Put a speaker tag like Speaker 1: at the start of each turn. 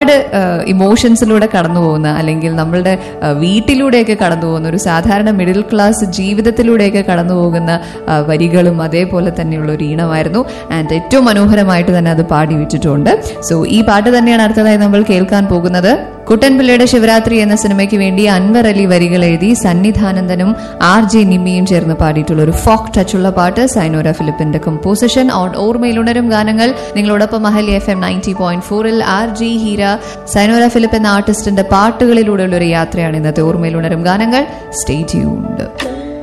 Speaker 1: ഒരുപാട് ഇമോഷൻസിലൂടെ കടന്നു പോകുന്ന അല്ലെങ്കിൽ നമ്മളുടെ ആ, വീട്ടിലൂടെയൊക്കെ കടന്നു പോകുന്ന ഒരു സാധാരണ മിഡിൽ ക്ലാസ് ജീവിതത്തിലൂടെയൊക്കെ കടന്നു പോകുന്ന ആ, വരികളും അതേപോലെ തന്നെയുള്ള ഒരു ഈണമായിരുന്നു ആൻഡ് ഏറ്റവും മനോഹരമായിട്ട് തന്നെ അത് പാടി വെച്ചിട്ടുണ്ട് സോ ഈ പാട്ട് തന്നെയാണ് അടുത്തതായി നമ്മൾ കേൾക്കാൻ പോകുന്നത് കുട്ടൻപിള്ളയുടെ ശിവരാത്രി എന്ന സിനിമയ്ക്ക് വേണ്ടി അൻവർ അലി വരികൾ എഴുതി സന്നിധാനന്ദനും ആർ ജെ നിമ്മിയും ചേർന്ന് പാടിയിട്ടുള്ള ഒരു ഫോക്ക് ടച്ചുള്ള പാട്ട് സൈനോര ഫിലിപ്പിന്റെ കമ്പോസിഷൻ ഓൺ ഓർമ്മയിലുണരും ഗാനങ്ങൾ നിങ്ങളോടൊപ്പം മഹലി എഫ് എം നയൻറ്റി പോയിന്റ് ഫോറിൽ R J Heera Sayanora Philip എന്ന ആർട്ടിസ്റ്റിന്റെ പാട്ടുകളിലൂടെയുള്ള ഒരു യാത്രയാണ് ഇന്നത്തെ ഓർമ്മയിലുണരും ഗാനങ്ങൾ സ്റ്റേ ട്യൂൺഡ്